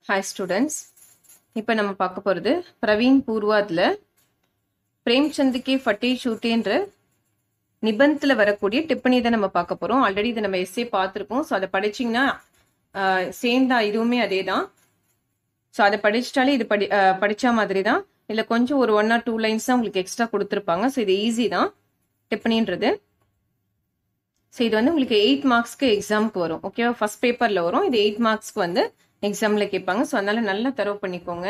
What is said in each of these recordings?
hi students இப்போ நம்ம பார்க்க போகிறது பிரவீன் பூர்வாத்தில் பிரேம்சந்த் கே ஃபட்டே ஷூட்டேன்ற நிபந்தத்தில் வரக்கூடிய டிப்பனி தான் நம்ம பார்க்க போகிறோம் ஆல்ரெடி இதை நம்ம எஸ்ஸே பார்த்துருக்கோம் ஸோ அதை படிச்சிங்கன்னா சேம் தான் இதுவுமே அதே தான் ஸோ அதை படிச்சிட்டாலே இது படி படித்த மாதிரி தான் இல்லை கொஞ்சம் ஒரு ஒன் ஆர் டூ லைன்ஸ் தான் உங்களுக்கு எக்ஸ்ட்ரா கொடுத்துருப்பாங்க ஸோ இது ஈஸி தான் டிப்பனின்றது ஸோ இது வந்து உங்களுக்கு எயிட் மார்க்ஸ்க்கு எக்ஸாமுக்கு வரும் ஓகேவா ஃபர்ஸ்ட் பேப்பரில் வரும் இது எயிட் மார்க்ஸ்க்கு வந்து எக்ஸாமில் கேட்பாங்க ஸோ அதனால நல்லா தரவு பண்ணிக்கோங்க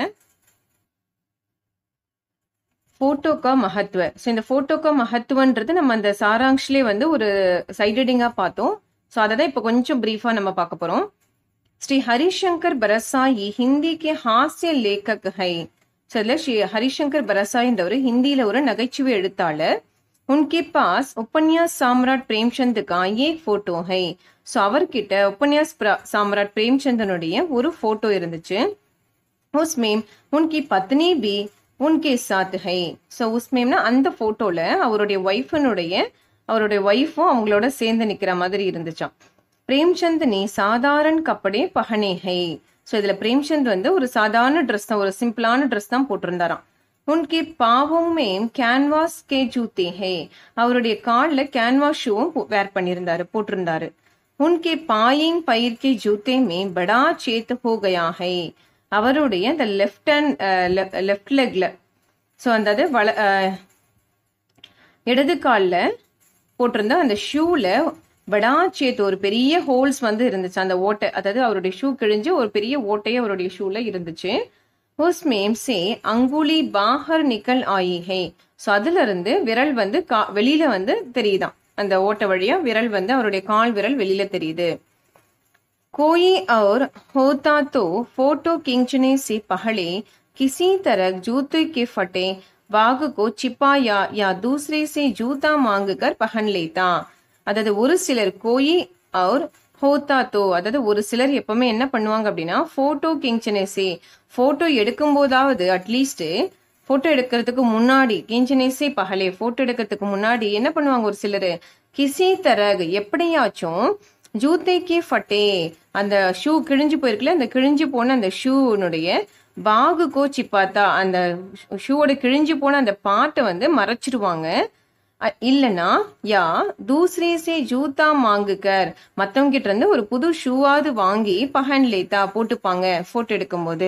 ஃபோட்டோக்கா மகத்துவ ஸோ இந்த ஃபோட்டோக்கா மகத்துவன்றது நம்ம அந்த சாராங்ஷ்லேயே வந்து ஒரு சைடடிங்காக பார்த்தோம் ஸோ அதை தான் இப்போ கொஞ்சம் ப்ரீஃபாக நம்ம பார்க்க போகிறோம் ஸ்ரீ ஹரிசங்கர் பரசாயி ஹிந்திக்கு ஹாஸ்ய லேக்கக் ஹை ஸோ அதில் ஸ்ரீ ஹரிசங்கர் பரசாயின்றவர் ஹிந்தியில் ஒரு நகைச்சுவை எழுத்தாளர் உன்கே பாஸ் உபன்யாஸ் சாம்ராட் பிரேம்சந்த் கா ஏ ஃபோட்டோ ஹை ஸோ அவர்கிட்ட உபன்யாஸ் சாம்ராட் பிரேம்சந்தனுடைய ஒரு ஃபோட்டோ இருந்துச்சு உஸ்மேம் உன்கி பத்னி பி உன்கே சாத் ஹை ஸோ உஸ்மேம்னா அந்த ஃபோட்டோவில் அவருடைய ஒய்ஃபனுடைய அவருடைய ஒய்ஃபும் அவங்களோட சேர்ந்து நிற்கிற மாதிரி இருந்துச்சாம் பிரேம்சந்த் நீ சாதாரண கப்படே பகனே ஹை ஸோ இதில் பிரேம்சந்த் வந்து ஒரு சாதாரண ட்ரெஸ் தான் ஒரு சிம்பிளான ட்ரெஸ் தான் போட்டிருந்தாராம் உன்கே பாவமே கேன்வாஸ் கே ஜூத்தே ஹே அவருடைய காலில் கேன்வாஸ் ஷூவும் வேர் பண்ணியிருந்தாரு போட்டிருந்தாரு உன்கே பாயிங் பயிர் கே ஜூத்தே மே படா சேத் ஹோ கயா ஹை அவருடைய அந்த லெஃப்ட் ஹேண்ட் லெஃப்ட் லெக்ல ஸோ அந்த அது வள இடது காலில் போட்டிருந்த அந்த ஷூவில் படா சேத் ஒரு பெரிய ஹோல்ஸ் வந்து இருந்துச்சு அந்த ஓட்டை அதாவது அவருடைய ஷூ கிழிஞ்சு ஒரு பெரிய ஓட்டையே அவருடைய ஷூல இருந்துச்சு உஸ்மேம் சே அங்குலி பாஹர் நிக்கல் ஆயி ஹே ஸோ அதுல இருந்து விரல் வந்து கா வெளியில வந்து தெரியுதாம் அந்த ஓட்டை வழியா விரல் வந்து அவருடைய கால் விரல் வெளியில தெரியுது कोई और होता तो फोटो खींचने से पहले किसी तरह जूते के फटे बाग को छिपाया या दूसरे से जूता मांग कर पहन लेता அதாவது ஒரு சிலர் கோயி அவர் ஹோத்தா தோ அதாவது ஒரு சிலர் எப்பவுமே என்ன பண்ணுவாங்க அப்படின்னா போட்டோ கிங்சனேசே போட்டோ எடுக்கும் போதாவது அட்லீஸ்ட் போட்டோ எடுக்கிறதுக்கு முன்னாடி கிஞ்சனேசே பகலே போட்டோ எடுக்கிறதுக்கு முன்னாடி என்ன பண்ணுவாங்க ஒரு சிலர் கிசி தரக் எப்படியாச்சும் ஜூத்தைக்கே ஃபட்டே அந்த ஷூ கிழிஞ்சு போயிருக்குல்ல அந்த கிழிஞ்சு போன அந்த ஷூனுடைய பாகு கோச்சி பார்த்தா அந்த ஷூவோட கிழிஞ்சு போன அந்த பாட்டை வந்து மறைச்சிடுவாங்க இல்லனா யா தூசரே சே ஜூத்தா மாங்குக்கர் மத்தவங்க கிட்ட இருந்து ஒரு புது ஷூவாவது வாங்கி பஹன் லேத்தா போட்டுப்பாங்க போட்டோ எடுக்கும்போது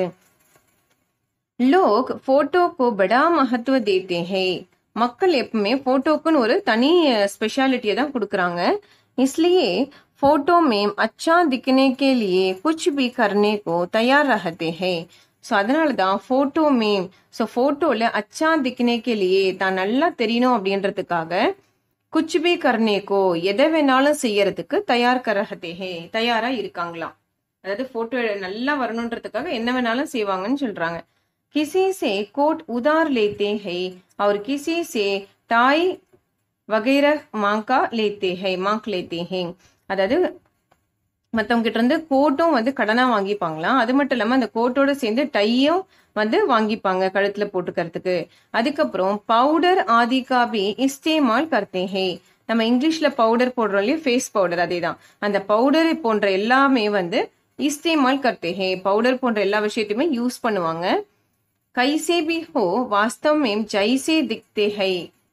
லோக் போட்டோக்கு படா மகத்துவ தேத்தே ஹே மக்கள் எப்பவுமே போட்டோக்குன்னு ஒரு தனி ஸ்பெஷாலிட்டியை தான் கொடுக்குறாங்க इसलिए फोटो में अच्छा दिखने के लिए कुछ भी करने को तैयार रहते हैं ஸோ அதனால தான் ஃபோட்டோ மேம் ஸோ ஃபோட்டோவில் அச்சா திக்னேக்கே லியே தான் நல்லா தெரியணும் அப்படின்றதுக்காக குச்பி கர்னேக்கோ எதை வேணாலும் செய்யறதுக்கு தயார் கரகத்தேஹே தயாரா இருக்காங்களாம் அதாவது ஃபோட்டோ நல்லா வரணுன்றதுக்காக என்ன வேணாலும் செய்வாங்கன்னு சொல்றாங்க கிசி சே கோட் உதார் லேத்தே ஹை அவர் கிசி சே டாய் வகைர மாங்கா லேத்தே ஹை மாங்க் லேத்தே ஹே அதாவது மற்றவங்க கிட்ட இருந்து கோட்டும் வந்து கடனாக வாங்கிப்பாங்களாம் அது மட்டும் இல்லாமல் அந்த கோட்டோட சேர்ந்து டையும் வந்து வாங்கிப்பாங்க கழுத்தில் போட்டுக்கிறதுக்கு அதுக்கப்புறம் பவுடர் ஆதிகாபி இஸ்தேமால் கர்த்தே ஹே நம்ம இங்கிலீஷில் பவுடர் போடுறோம் இல்லையா ஃபேஸ் பவுடர் அதே தான் அந்த பவுடர் போன்ற எல்லாமே வந்து இஸ்தேமால் கர்த்தே ஹே பவுடர் போன்ற எல்லா விஷயத்தையுமே யூஸ் பண்ணுவாங்க கைசே பி ஹோ வாஸ்தவ் மேம் ஜைசே திக்தே ஹை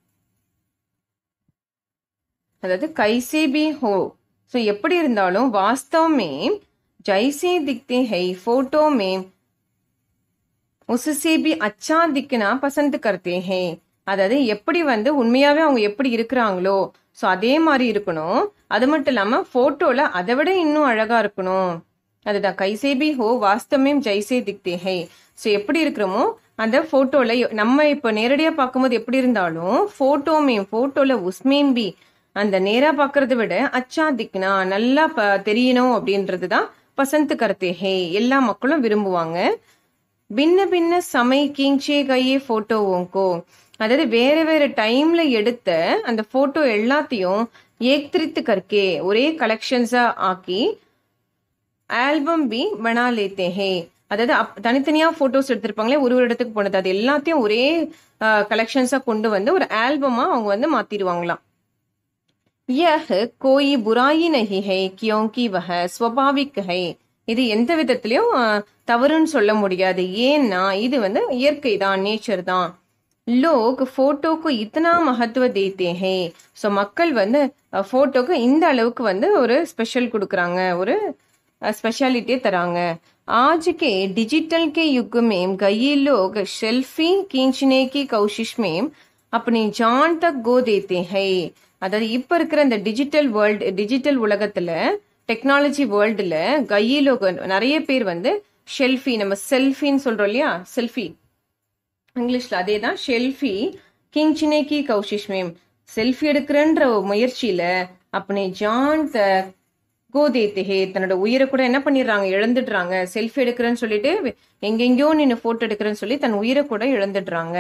அதாவது கைசே பி ஹோ ஸோ எப்படி இருந்தாலும் வாஸ்தவ் மேம் ஜைசே திக்தே ஹை ஃபோட்டோ மேம் உசுசே பி அச்சா திக்குனா பசந்த் கர்த்தே ஹே அதாவது எப்படி வந்து உண்மையாவே அவங்க எப்படி இருக்கிறாங்களோ ஸோ அதே மாதிரி இருக்கணும் அது மட்டும் இல்லாம போட்டோல அதை விட இன்னும் அழகா இருக்கணும் அதுதான் கைசேபி ஹோ வாஸ்தவமேம் ஜெய்சே திக்தே ஹே ஸோ எப்படி இருக்கிறோமோ அந்த போட்டோல நம்ம இப்போ நேரடியா பார்க்கும்போது எப்படி இருந்தாலும் போட்டோமேம் போட்டோல உஸ்மேம்பி அந்த நேரா பார்க்கறத விட அச்சா திக்னா நல்லா ப தெரியணும் அப்படின்றது தான் பசந்த் கருத்தே ஹே எல்லா மக்களும் விரும்புவாங்க பின்ன பின்ன சமை கீஞ்சே கையே போட்டோவோங்கோ அதாவது வேற வேற டைம்ல எடுத்த அந்த போட்டோ எல்லாத்தையும் ஏக்திரித்து கற்கே ஒரே கலெக்ஷன்ஸா ஆக்கி ஆல்பம் பி பனா லேத்தே ஹே அதாவது தனித்தனியா போட்டோஸ் எடுத்திருப்பாங்களே ஒரு ஒரு இடத்துக்கு போனது அது எல்லாத்தையும் ஒரே கலெக்ஷன்ஸா கொண்டு வந்து ஒரு ஆல்பமா அவங்க வந்து மாத்திடுவாங்களாம் यह कोई बुराई नहीं है क्योंकि वह स्वाभाविक है இது எந்த விதத்திலையும் அஹ், தவறுன்னு சொல்ல முடியாது ஏன்னா இது வந்து இயற்கை தான் நேச்சர் தான் லோக் போட்டோக்கு இத்தனா மகத்துவ தேத்தே ஹே ஸோ மக்கள் வந்து போட்டோக்கு இந்த அளவுக்கு வந்து ஒரு ஸ்பெஷல் கொடுக்குறாங்க ஒரு स्पेशलिटी तरांग आज के डिजिटल के युग में कई लोग सेल्फी खींचने की कोशिश में अपनी जान तक गो देते हैं அதாவது இப்ப இருக்கிற இந்த டிஜிட்டல் வேர்ல்டு டிஜிட்டல் உலகத்துல டெக்னாலஜி வேர்ல்டுல கையிலோக நிறைய பேர் வந்து ஷெல்ஃபி நம்ம செல்ஃபின்னு சொல்றோம் இல்லையா செல்ஃபி இங்கிலீஷ்ல அதே தான் ஷெல்ஃபி கிங்சினே கி கௌஷிஷ் மேம் செல்ஃபி எடுக்கிறன்ற ஒரு முயற்சியில அப்பனே ஜான் த கோதேத்தே தன்னோட உயிரை கூட என்ன பண்ணிடுறாங்க இழந்துடுறாங்க செல்ஃபி எடுக்கிறேன்னு சொல்லிட்டு எங்கெங்கயோ நின்று போட்டோ எடுக்கிறேன்னு சொல்லி தன் உயிரை கூட இழந்துடுறாங்க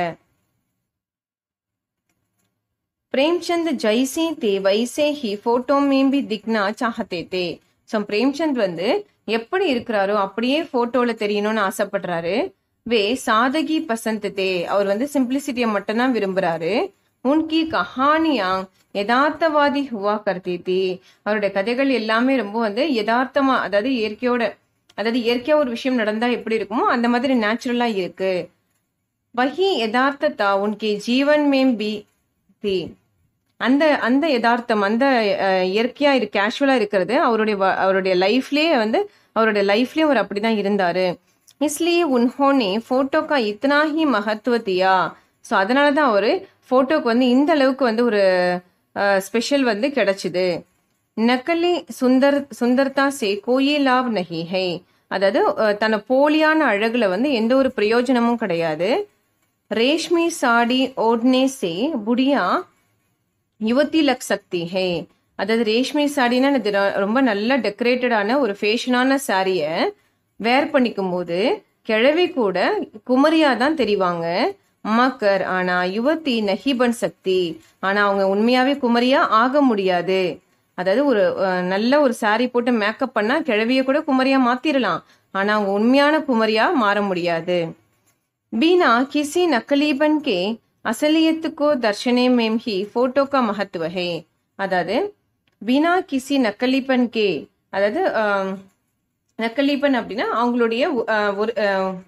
प्रेमचंद जैसे थे वैसे ही फोटो में भी दिखना चाहते थे ஸோ பிரேம்சந்த் வந்து எப்படி இருக்கிறாரோ அப்படியே போட்டோல தெரியணும்னு ஆசைப்படுறாரு வே சாதகி பசந்த் தே அவர் வந்து சிம்பிளிசிட்டியை மட்டும்தான் விரும்புறாரு உன்கி கஹானியா யதார்த்தவாதி ஹுவா கர்த்தி தி அவருடைய கதைகள் எல்லாமே ரொம்ப வந்து யதார்த்தமா அதாவது இயற்கையோட அதாவது இயற்கையா ஒரு விஷயம் நடந்தா எப்படி இருக்குமோ அந்த மாதிரி நேச்சுரலா இருக்கு வஹி யதார்த்தத்தா உன்கே ஜீவன் மேம் பி தி அந்த அந்த யதார்த்தம் அந்த அஹ், இயற்கையா இரு கேஷுவலா இருக்கிறது அவருடைய வ- அவருடைய லைஃப்லயே வந்து அவருடைய லைஃப்லயே அவர் அப்படிதான் இருந்தாரு இஸ்லியே உன்ஹோனே போட்டோ கா இத்தனா ஹி மகத்துவ தியா ஸோ அதனால தான் அவரு போட்டோக்கு வந்து இந்த அளவுக்கு வந்து ஒரு ஸ்பெஷல் வந்து கிடைச்சிது நக்கலி சுந்தர் சுந்தர்தா சே கோயே லாப் நஹி ஹை அதாவது அஹ், தன்னை போலியான அழகுல வந்து எந்த ஒரு பிரயோஜனமும் கிடையாது ரேஷ்மி சாடி ஓட்னே சே புடியா யுவதி லக் சக்தி ஹே அதாவது ரேஷ்மி சாடினா இது ரொ- ரொம்ப நல்ல டெக்கரேட்டடான ஒரு ஃபேஷனான சாரிய வேர் பண்ணிக்கும் போது கிழவி கூட குமரியா தான் தெரிவாங்க மக்கர் ஆனா யுவதி நஹிபன் சக்தி ஆனா அவங்க உண்மையாவே குமரியா ஆக முடியாது அதாவது ஒரு அஹ், நல்ல ஒரு saree போட்டு மேக்கப் பண்ணா கிழவிய கூட குமரியா மாத்திரலாம் ஆனா அவங்க உண்மையான குமரியா மாற முடியாது बिना किसी नकलीबन के असलियत को दर्शने में ही फोटो का महत्व है அதாவது பினா கிசி நக்கலிப்பன் கே அதாவது ஆம், நக்கலிப்பன் அப்படின்னா அவங்களுடைய உ- ஆ, ஒரு ஆ,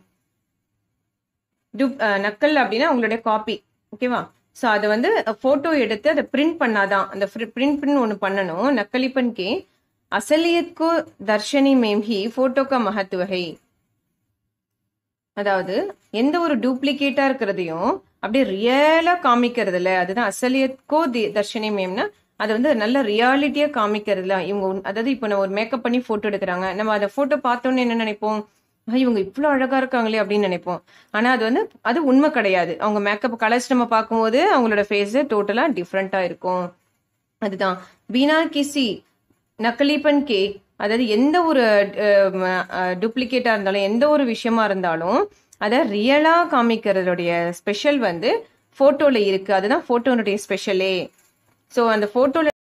டுப்- ஆ, நக்கல் அப்படின்னா அவங்களுடைய காப்பி ஓகேவா ஸோ அதை வந்து ஃபோட்டோ எடுத்து அதை பிரிண்ட் பண்ணாதான் அந்த பிரிண்ட் பிரிண்ட் ஒன்று பண்ணணும் நக்கலிப்பன் கே அசலியத்கோ தர்ஷனி மேம் ஹி ஃபோட்டோ கா மகத்துவ ஹை அதாவது எந்த ஒரு டூப்ளிகேட்டா இருக்கிறதையும் அப்படியே ரியலா காமிக்கிறதுல அதுதான் அசலியத்கோ தி தர்ஷனி மேம்னா அது வந்து நல்ல ரியாலிட்டியா காமிக்கிறதுல இவங்க உன்- அதாவது இப்போ நம்ம ஒரு மேக்கப் பண்ணி போட்டோ எடுக்கிறாங்க நம்ம அதை போட்டோ பார்த்தோன்னே என்ன நினைப்போம் "ஐ, இவங்க இவ்வளோ அழகா இருக்காங்களே அப்படின்னு நினைப்போம் ஆனா அது வந்து அது உண்மை கிடையாது அவங்க மேக்கப் கலர்ஸ் நம்ம பார்க்கும்போது அவங்களோட ஃபேஸ் டோட்டலா டிஃப்ரெண்டா இருக்கும் அதுதான் பீனா கிசி நக்கலிப்பன் கேக் அதாவது எந்த ஒரு டூப்ளிகேட்டா இருந்தாலும் எந்த ஒரு விஷயமா இருந்தாலும் அதை ரியலா காமிக்கிறதுடைய ஸ்பெஷல் வந்து போட்டோல இருக்கு அதுதான் போட்டோனுடைய ஸ்பெஷலே ஸோ அந்த போட்டோல